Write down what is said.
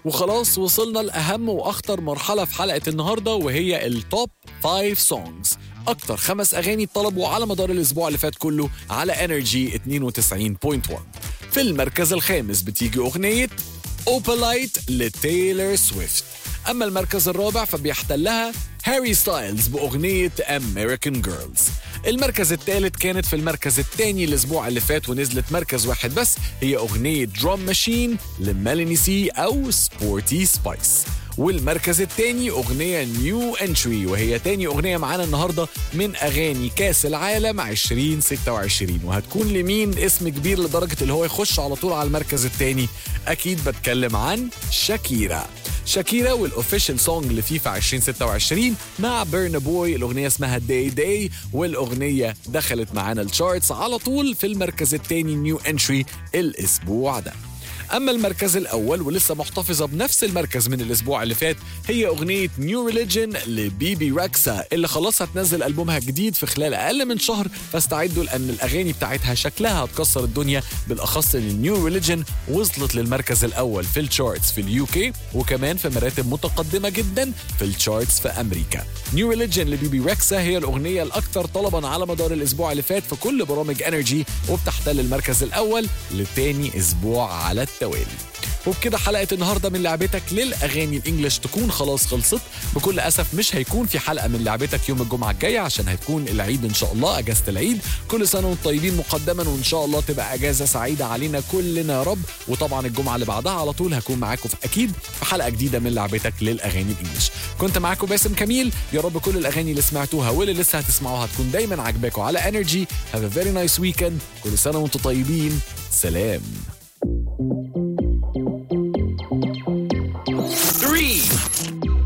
وخلاص وصلنا لأهم وأخطر مرحلة في حلقة النهاردة وهي التوب 5 سونجز أكتر خمس أغاني اتطلبوا على مدار الأسبوع اللي فات كله على انرجي 92.1 في المركز الخامس بتيجي أغنية اوبلايت لتايلر سويفت أما المركز الرابع فبيحتلها هاري ستايلز بأغنية American Girls المركز الثالث كانت في المركز الثاني الأسبوع اللي فات ونزلت مركز واحد بس هي أغنية درام ماشين لميلاني سي أو سبورتي سبايس والمركز الثاني أغنية نيو انتري وهي تاني أغنية معانا النهاردة من أغاني كاس العالم 2026 وهتكون لمين اسم كبير لدرجة اللي هو يخش على طول على المركز الثاني أكيد بتكلم عن شاكيرا شاكيرا والاوفيشال سونج لفيفا 2026 مع بيرنا بوي الاغنيه اسمها داي داي والاغنيه دخلت معانا الشارتس على طول في المركز الثاني نيو انتري الاسبوع ده اما المركز الاول ولسه محتفظه بنفس المركز من الاسبوع اللي فات هي اغنيه نيو ريليجن لبيبي راكسا اللي خلاص هتنزل البومها الجديد في خلال اقل من شهر فاستعدوا لان الاغاني بتاعتها شكلها هتكسر الدنيا بالاخص ان نيو ريليجن وصلت للمركز الاول في الشارتس في اليو كي وكمان في مراتب متقدمه جدا في الشارتس في امريكا نيو ريليجن لبيبي راكسا هي الاغنيه الاكثر طلبا على مدار الاسبوع اللي فات في كل برامج انرجي وبتحتل المركز الاول لتاني اسبوع على التوالي وبكده حلقه النهارده من لعبتك للاغاني الانجليش تكون خلاص خلصت بكل اسف مش هيكون في حلقه من لعبتك يوم الجمعه الجايه عشان هتكون العيد ان شاء الله اجازه العيد كل سنه وانتم طيبين مقدما وان شاء الله تبقى اجازه سعيده علينا كلنا يا رب وطبعا الجمعه اللي بعدها على طول هكون معاكم في اكيد في حلقه جديده من لعبتك للاغاني الانجليش كنت معاكم باسم كميل يا رب كل الاغاني اللي سمعتوها واللي لسه هتسمعوها تكون دايما عاجباكم على انرجي هاف ا فيري نايس ويكند كل سنه وانتم طيبين سلام 3,